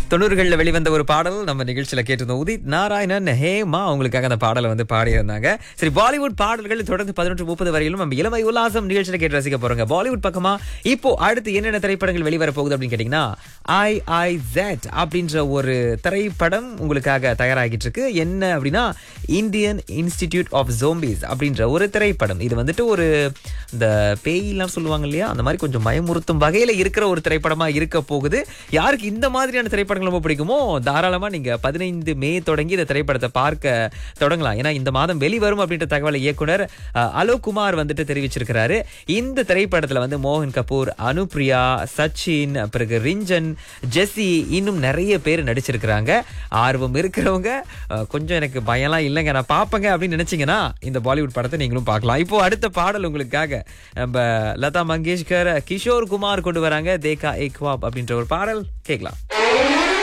தொண்ணூறுகளில் வெளிவந்த ஒரு பாடல் நம்ம நிகழ்ச்சியில கேட்டிருந்தோம் உதித் நாராயணன் ஹேமா அவங்களுக்காக அந்த பாடலை வந்து பாடியிருந்தாங்க சரி பாலிவுட் பாடல்கள் தொடர்ந்து பதினொன்று முப்பது வரையிலும் நம்ம இளமை உல்லாசம் நிகழ்ச்சியில கேட்டு ரசிக்க போறோங்க பாலிவுட் பக்கமா இப்போ அடுத்து என்னென்ன திரைப்படங்கள் வெளிவர போகுது அப்படின்னு கேட்டீங்கன்னா ஐ ஐ ஜெட் அப்படின்ற ஒரு திரைப்படம் உங்களுக்காக தயாராகிட்டு இருக்கு என்ன அப்படின்னா இந்தியன் இன்ஸ்டிடியூட் ஆஃப் ஜோம்பிஸ் அப்படின்ற ஒரு திரைப்படம் இது வந்துட்டு ஒரு இந்த பேயெல்லாம் சொல்லுவாங்க இல்லையா அந்த மாதிரி கொஞ்சம் பயமுறுத்தும் வகையில இருக்கிற ஒரு திரைப்படமா இருக்க போகுது யாருக்கு இந்த மாதிரியான திரைப்படங்கள் ரொம்ப பிடிக்குமோ தாராளமா நீங்க பதினைந்து மே தொடங்கி இந்த திரைப்படத்தை பார்க்க தொடங்கலாம் ஏன்னா இந்த மாதம் வெளிவரும் அப்படின்ற தகவலை இயக்குனர் அஹ், அலோக் குமார் வந்துட்டு தெரிவிச்சிருக்கிறாரு இந்த திரைப்படத்துல வந்து மோகன் கபூர் அனுப்ரியா சச்சின் பிறகு ரிஞ்சன் ஜெஸ்ஸி இன்னும் நிறைய பேர் நடிச்சிருக்கிறாங்க ஆர்வம் இருக்கிறவங்க அஹ், கொஞ்சம் எனக்கு பயம்லாம் இல்லைங்க நான் பார்ப்பேங்க அப்படின்னு நினைச்சீங்கன்னா இந்த பாலிவுட் படத்தை நீங்களும் பார்க்கலாம் இப்போ அடுத்த பாடல் உங்களுக்காக நம்ம லதா மங்கேஷ்கர் கிஷோர் குமார் கொண்டு வராங்க தேகா ஏக்வாப் அப்படின்ற ஒரு பாடல் கேட்கலாம்